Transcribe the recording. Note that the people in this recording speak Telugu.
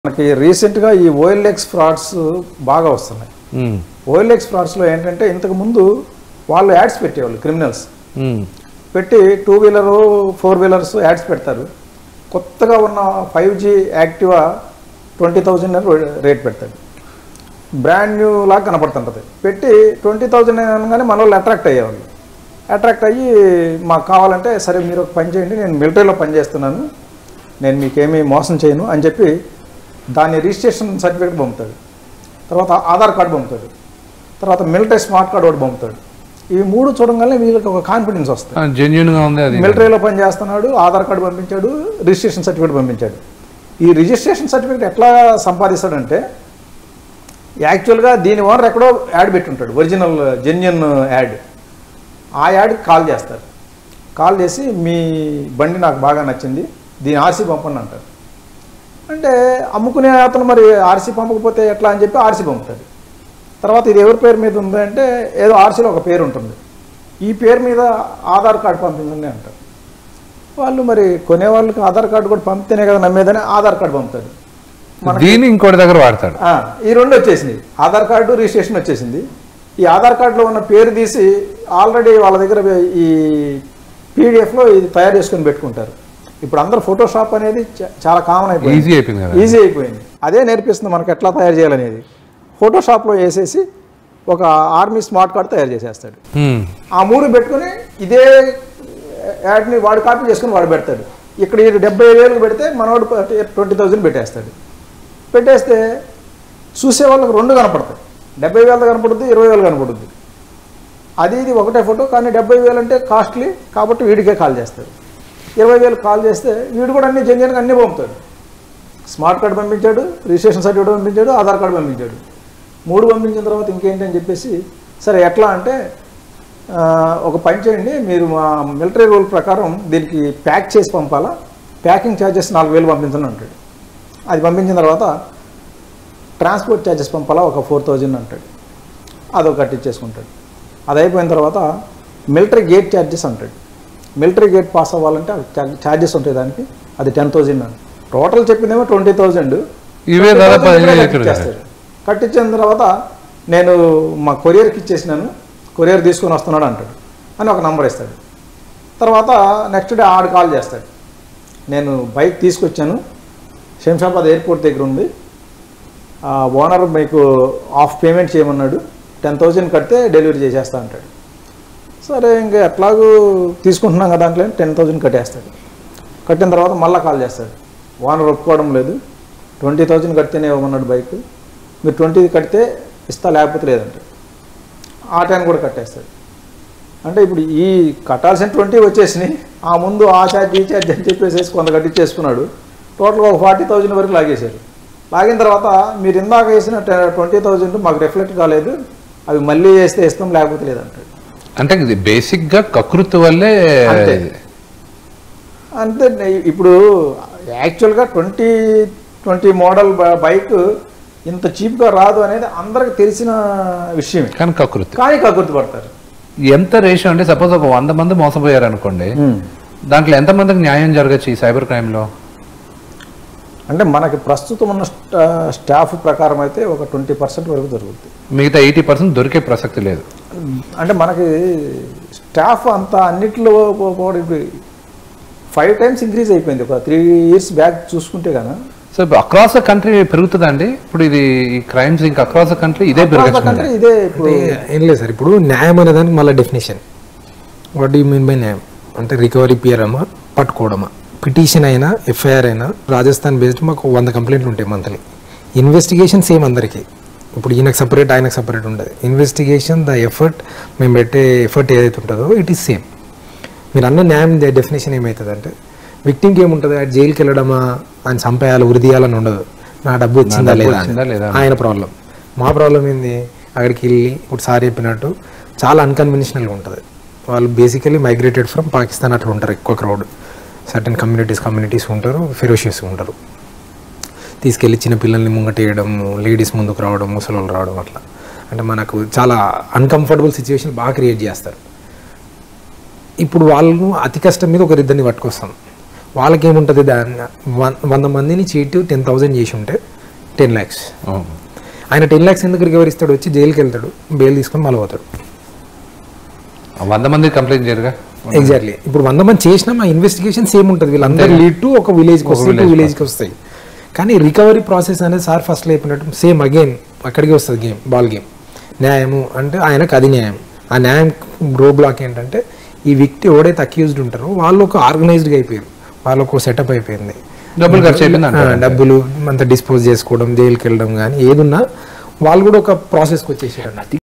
మనకి రీసెంట్గా ఈ ఓఎల్ఎక్స్ ఫ్రాడ్స్ బాగా వస్తున్నాయి ఉమ్, ఓఎల్ఎక్స్ ఫ్రాడ్స్లో ఏంటంటే ఇంతకు ముందు వాళ్ళు యాడ్స్ పెట్టేవాళ్ళు క్రిమినల్స్ ఉమ్, పెట్టి two wheeler four wheelers ads పెడతారు కొత్తగా ఉన్న five G Activa twenty thousand అని రేట్ పెడతాడు బ్రాండ్ న్యూ లాగా కనపడుతుంటుంది పెట్టి ట్వంటీ థౌజండ్ అనగానే మన వాళ్ళు అట్రాక్ట్ అయ్యేవాళ్ళు అట్రాక్ట్ అయ్యి మాకు కావాలంటే సరే మీరు ఒక పని చేయండి నేను మిలిటరీలో పనిచేస్తున్నాను నేను మీకేమీ మోసం చేయను అని చెప్పి దాని రిజిస్ట్రేషన్ సర్టిఫికేట్ పంపుతాడు తర్వాత ఆధార్ కార్డు పంపుతాడు తర్వాత మిలిటరీ స్మార్ట్ కార్డు ఒకటి పంపుతాడు ఇవి మూడు చూడగానే వీళ్ళకి ఒక కాన్ఫిడెన్స్ వస్తుంది ఆ, genuine గా ఉంది అది మిలిటరీలో పనిచేస్తున్నాడు ఆధార్ కార్డు పంపించాడు రిజిస్ట్రేషన్ సర్టిఫికేట్ పంపించాడు ఈ రిజిస్ట్రేషన్ సర్టిఫికేట్ ఎట్లా సంపాదిస్తాడంటే యాక్చువల్గా దీని ఓనర్ ఎక్కడో యాడ్ పెట్టుంటాడు ఒరిజినల్ జెన్యున్ యాడ్ ఆ యాడ్కి కాల్ చేస్తారు కాల్ చేసి మీ బండి నాకు బాగా నచ్చింది దీని ఆర్సీ పంపండి అంటారు అంటే అమ్ముకునే అతను మరి ఆర్సీ పంపకపోతే ఎట్లా అని చెప్పి ఆర్సీ పంపుతాడు తర్వాత ఇది ఎవరి పేరు మీద ఉంది అంటే ఏదో ఆర్సీలో ఒక పేరు ఉంటుంది ఈ పేరు మీద ఆధార్ కార్డు పంపించండి అంటారు వాళ్ళు మరి కొనే వాళ్ళకి ఆధార్ కార్డు కూడా పంపితేనే కదా నమ్మేదని ఆధార్ కార్డు పంపుతాడు దీన్ని ఇంకోటి దగ్గర వాడతాడు ఆ, ఈ రెండు వచ్చేసింది ఆధార్ కార్డు రిజిస్ట్రేషన్ వచ్చేసింది ఈ ఆధార్ కార్డులో ఉన్న పేరు తీసి ఆల్రెడీ వాళ్ళ దగ్గర ఈ పీడిఎఫ్లో ఇది తయారు చేసుకొని పెట్టుకుంటారు ఇప్పుడు అందరూ ఫోటోషాప్ అనేది చా- చాలా కామన్ అయిపోయింది ఈజీ అయిపోయింది కదా ఈజీ అయిపోయింది అదే నేర్పిస్తుంది మనకు ఎట్లా తయారు చేయాలనేది ఫోటోషాప్లో వేసేసి ఒక ఆర్మీ స్మార్ట్ కార్డ్ తయారు చేసేస్తాడు ఉమ్, ఆ మూడు పెట్టుకుని ఇదే యాడ్ని వాడు కాపీ చేసుకుని వాడు పెడతాడు ఇక్కడ ఈ డెబ్బై వేలకు పెడితే మనవాడు ట్వంటీ థౌజండ్ పెట్టేస్తాడు పెట్టేస్తే చూసే వాళ్ళకి రెండు కనపడతాయి డెబ్బై వేలు కనపడుద్ది ఇరవై వేలు కనపడుద్ది అది ఇది ఒకటే ఫోటో కానీ డెబ్బై వేలు అంటే కాస్ట్లీ కాబట్టి వీడికే కాల్ చేస్తాడు ఇరవై వేలు కాల్ చేస్తే వీడు కూడా అన్ని జెన్యున్గా అన్నీ పంపుతాడు స్మార్ట్ కార్డు పంపించాడు రిజిస్ట్రేషన్ సర్టిఫికేట్ పంపించాడు ఆధార్ కార్డు పంపించాడు మూడు పంపించిన తర్వాత ఇంకేంటి అని చెప్పేసి సరే ఎట్లా అంటే ఆ, ఒక పని చేయండి మీరు మా మిలిటరీ రూల్ ప్రకారం దీనికి ప్యాక్ చేసి పంపాలా ప్యాకింగ్ ఛార్జెస్ నాలుగు వేలు పంపించండి అంటాడు అది పంపించిన తర్వాత ట్రాన్స్పోర్ట్ ఛార్జెస్ పంపాలా ఒక ఫోర్ థౌజండ్ అంటాడు అదొక కట్టించేసుకుంటాడు అది అయిపోయిన తర్వాత మిలిటరీ గేట్ ఛార్జెస్ అంటాడు మిలిటరీ గేట్ పాస్ అవ్వాలంటే ఛార్జెస్ ఉంటాయి దానికి అది టెన్ థౌజండ్ అని టోటల్ చెప్పిందేమో ట్వంటీ థౌజండ్ ఇవే దాదాపు పదిహేను ఇక్కడ కదా. కట్టించేస్తాడు కట్టించిన తర్వాత నేను మా కొరియర్కి ఇచ్చేసినాను కొరియర్ తీసుకొని వస్తున్నాడు అంటాడు అని ఒక నంబర్ ఇస్తాడు తర్వాత నెక్స్ట్ డే ఆడు కాల్ చేస్తాడు నేను బైక్ తీసుకొచ్చాను శంషాబాద్ ఎయిర్పోర్ట్ దగ్గర ఉంది ఆ ఓనర్ మీకు హాఫ్ పేమెంట్ చేయమన్నాడు టెన్ థౌజండ్ కడితే డెలివరీ చేసేస్తా అంటాడు సరే ఇంకా ఎట్లాగూ తీసుకుంటున్నాం కదా దాంట్లో టెన్ థౌజండ్ కట్టేస్తాడు కట్టిన తర్వాత మళ్ళీ కాల్ చేస్తాడు ఓనర్ ఒప్పుకోవడం లేదు ట్వంటీ థౌజండ్ కడితేనే ఇవ్వమన్నాడు బైక్ మీరు ట్వంటీ కడితే ఇస్తా లేకపోతే లేదంటే ఆ టైం కూడా కట్టేస్తాడు అంటే ఇప్పుడు ఈ కట్టాల్సిన ట్వంటీ వచ్చేసినాయి ఆ ముందు ఆ ఛార్జ్ ఈ ఛార్జ్ అని చెప్పేసి కొంత కట్టించేసుకున్నాడు టోటల్గా ఒక ఫార్టీ థౌజండ్ వరకు లాగేశారు లాగిన తర్వాత మీరు ఇందాక వేసిన ట్వంటీ థౌజండ్ మాకు రిఫ్లెక్ట్ కాలేదు అవి మళ్ళీ వేస్తే ఇస్తాం లేకపోతే లేదంటాడు అంటే ఇది బేసిక్ గా కకృతి వల్లే అంతే. అంతే నే- ఇప్పుడు యాక్చువల్గా ట్వంటీ ట్వంటీ మోడల్ బైక్ ఇంత చీప్గా రాదు అనేది అందరికి తెలిసిన విషయమే కానీ కకృతి కానీ కక్కుర్తి పడతారు ఎంత రేషియో అంటే సపోజ్ ఒక వంద మంది మోసపోయారు అనుకోండి దాంట్లో ఎంత మందికి న్యాయం జరగచ్చు ఈ సైబర్ క్రైమ్ లో అంటే మనకి ప్రస్తుతం ఉన్న స్టా- స్టాఫ్ ప్రకారం అయితే ఒక ట్వంటీ పర్సెంట్ వరకు జరుగుతుంది మిగతా ఎయిటీ పర్సెంట్ దొరికే ప్రసక్తి లేదు అంటే మనకి స్టాఫ్ అంతా అన్నిట్లో ఫైవ్ టైమ్స్ ఇంక్రీజ్ అయిపోయింది ఒక త్రీ ఇయర్స్ బ్యాక్ చూసుకుంటే కదా సో అక్రాస్ ద కంట్రీ పెరుగుతుందండి ఇప్పుడు ఇది ఈ క్రైమ్స్ ఇంకా అక్రాస్ ద కంట్రీ ఇదే పెరగచ్చు కంట్రీ ఇదే ఇప్పుడు అంటే ఏం లేదు సార్ ఇప్పుడు న్యాయం అనే దానికి మళ్ళీ definition what you mean by న్యాయం అంటే రికవరీ పియరమా పట్టుకోవడమా పిటిషన్ అయినా ఎఫ్ఐఆర్ అయినా రాజస్థాన్ బేస్డ్ మాకు వంద కంప్లైంట్లు ఉంటాయి మంత్లీ ఇన్వెస్టిగేషన్ సేమ్ అందరికీ ఇప్పుడు ఈయనకు సపరేట్ ఆయనకు సపరేట్ ఉండదు ఇన్వెస్టిగేషన్ ద ఎఫర్ట్ మేము పెట్టే ఎఫర్ట్ ఏదైతే ఉంటుందో ఇట్ ఈస్ సేమ్ మీరు అన్న న్యాయం డెఫినేషన్ ఏమవుతుంది అంటే విక్టింగ్కి ఏముంటుంది ఆ జైలుకి వెళ్ళడమా ఆయన చంపేయాలి ఉరిదీయాలని ఉండదు నా డబ్బు వచ్చిందా డబ్బు లేదా వచ్చిందా లేదా అని. ఆయన ప్రాబ్లం మా ప్రాబ్లం ఏంది అక్కడికి వెళ్ళి ఇప్పుడు సార్ చెప్పినట్టు చాలా అన్కన్వెన్షనల్గా ఉంటుంది వాళ్ళు బేసికలీ మైగ్రేటెడ్ ఫ్రమ్ పాకిస్తాన్ అట్లా ఉంటారు ఎక్కువ క్రౌడ్ సర్టన్ కమ్యూనిటీస్ కమ్యూనిటీస్ ఉంటారు ఫెరోషియస్ ఉంటారు తీసుకెళ్ళి చిన్న పిల్లల్ని ముంగటేయడం లేడీస్ ముందుకు రావడం ముసలి వాళ్ళు రావడం అట్లా అంటే మనకు చాలా అన్కంఫర్టబుల్ సిచ్యువేషన్ బాగా క్రియేట్ చేస్తారు ఇప్పుడు వాళ్ళను అతి కష్టం మీద ఒకరిద్దరిని పట్టుకొస్తాం వాళ్ళకి ఏముంటుంది దాన్ని వన్ వంద మందిని చీటు టెన్ థౌజండ్ చేసి ఉంటే టెన్ ల్యాక్స్ ఓ. ఆయన టెన్ ల్యాక్స్ ఎందుకు రికవర్ ఇస్తాడు వచ్చి జైలుకి వెళ్తాడు బెయిల్ తీసుకొని మళ్ళీ పోతాడు వంద మంది కంప్లైంట్ చేయరుగా ఎగ్జాక్ట్లీ ఇప్పుడు వంద మంది చేసినా మా ఇన్వెస్టిగేషన్ సేమ్ ఉంటుంది వీళ్ళందరూ లీడ్ టు ఒక విలేజ్కి ఒక వస్తాయి village విలేజ్కి వస్తాయి కానీ రికవరీ ప్రాసెస్ అనేది సార్ ఫస్ట్ అయిపోయినట్టు సేమ్ అగైన్ అక్కడికి వస్తుంది గేమ్ బాల్ గేమ్ న్యాయము అంటే ఆయనకు అది న్యాయం ఆ న్యాయం బ్రో బ్లాక్ ఏంటంటే ఈ వ్యక్తి ఎవడైతే అక్యూజ్డ్ ఉంటారో వాళ్ళు ఒక ఆర్గనైజ్డ్గా అయిపోయారు వాళ్ళు ఒక సెటప్ అయిపోయింది డబ్బులు ఖర్చు అయిపోయింది ఆ, అంటారు. డబ్బులు అంత డిస్పోజ్ చేసుకోవడం జైలుకి వెళ్ళడం కానీ ఏదున్నా వాళ్ళు కూడా ఒక ప్రాసెస్కి వచ్చేసారు